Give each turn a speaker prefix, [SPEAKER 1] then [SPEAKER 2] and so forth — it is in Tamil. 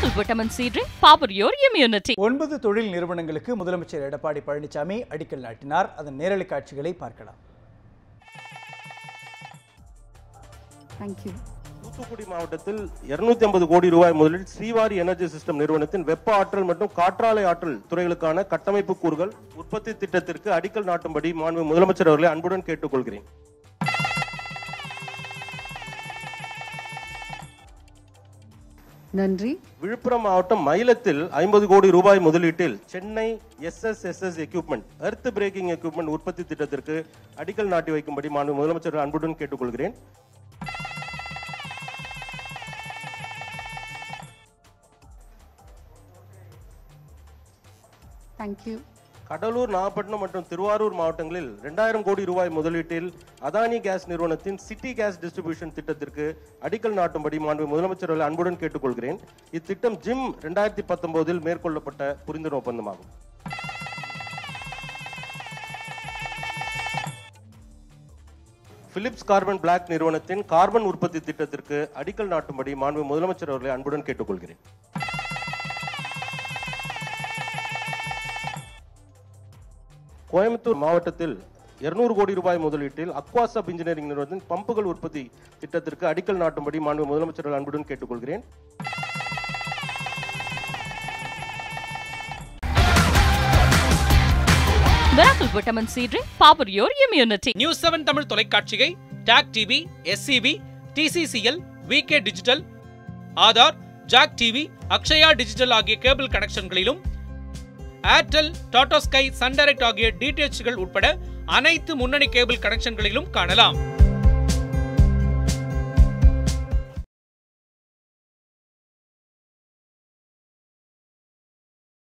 [SPEAKER 1] miracle vitamin C drink power your immunity
[SPEAKER 2] ஒன்பது தொழில் நிறுவனங்களுக்கு முதலமைச்சர் எடப்பாடி பழனிசாமி அடிக்கல் நாட்டினார் அதன் நேரலை காட்சிகளை பார்க்கலாம்
[SPEAKER 3] தேங்க்யூ
[SPEAKER 4] தூத்துக்குடி மாவட்டத்தில் 250 ஐம்பது கோடி ரூபாய் முதலில் ஸ்ரீவாரி எனர்ஜி சிஸ்டம் நிறுவனத்தின் வெப்ப ஆற்றல் மற்றும் காற்றாலை ஆற்றல் துறைகளுக்கான கட்டமைப்பு கூறுகள் உற்பத்தி திட்டத்திற்கு அடிக்கல் நாட்டும்படி மாண்பு முதலமைச்சர் அவர்களை அன்புடன் கேட்டுக்கொள்கிறேன்
[SPEAKER 3] நன்றி
[SPEAKER 4] விழுப்புரம் மாவட்டம் மயிலத்தில் ஐம்பது கோடி ரூபாய் முதலீட்டில் சென்னை எஸ்எஸ்எஸ்எஸ் எக்யூப்மெண்ட் எர்த் பிரேக்கிங் எக்யூப்மெண்ட் உற்பத்தி திட்டத்திற்கு அடிக்கல் நாட்டி வைக்கும்படி மாண்பு முதலமைச்சர் அன்புடன் கேட்டுக்கொள்கிறேன்
[SPEAKER 3] தேங்க்யூ
[SPEAKER 4] கடலூர் நாகப்பட்டினம் மற்றும் திருவாரூர் மாவட்டங்களில் இரண்டாயிரம் கோடி ரூபாய் முதலீட்டில் அதானி கேஸ் நிறுவனத்தின் சிட்டி கேஸ் டிஸ்ட்ரிபியூஷன் திட்டத்திற்கு அடிக்கல் நாட்டும்படி மாண்பு முதலமைச்சர் அவர்களை அன்புடன் கேட்டுக்கொள்கிறேன் இத்திட்டம் ஜிம் இரண்டாயிரத்தி பத்தொன்பதில் மேற்கொள்ளப்பட்ட புரிந்துணர்வு ஒப்பந்தமாகும் பிலிப்ஸ் கார்பன் பிளாக் நிறுவனத்தின் கார்பன் உற்பத்தி திட்டத்திற்கு அடிக்கல் நாட்டும்படி மாண்பு முதலமைச்சர் அவர்களை அன்புடன் கேட்டுக்கொள்கிறேன் கோயம்புத்தூர் மாவட்டத்தில் 200 கோடி ரூபாய் முதலீட்டில் அக்வாசப் இன்ஜினியரிங் நிறுவனத்தின் பம்புகள் உற்பத்தி திட்டத்திற்கு அடிக்கல் நாட்டும்படி மாண்பு முதலமைச்சர் அவர்கள் அன்புடன் கேட்டுக்கொள்கிறேன்
[SPEAKER 1] miracle vitamin C drink power your immunity
[SPEAKER 5] news seven Tamil தொலைக்காட்சியை TAC TV SCV TCCL VK digital Aadhaar Jak TV Akshaya digital ஆகிய கேபிள் கனெக்ஷன்களிலும் Airtel Tata Sky Sun Direct ஆகிய டிடிஎச்கள் உட்பட அனைத்து முன்னணி கேபிள் கனெக்ஷன்களிலும் காணலாம்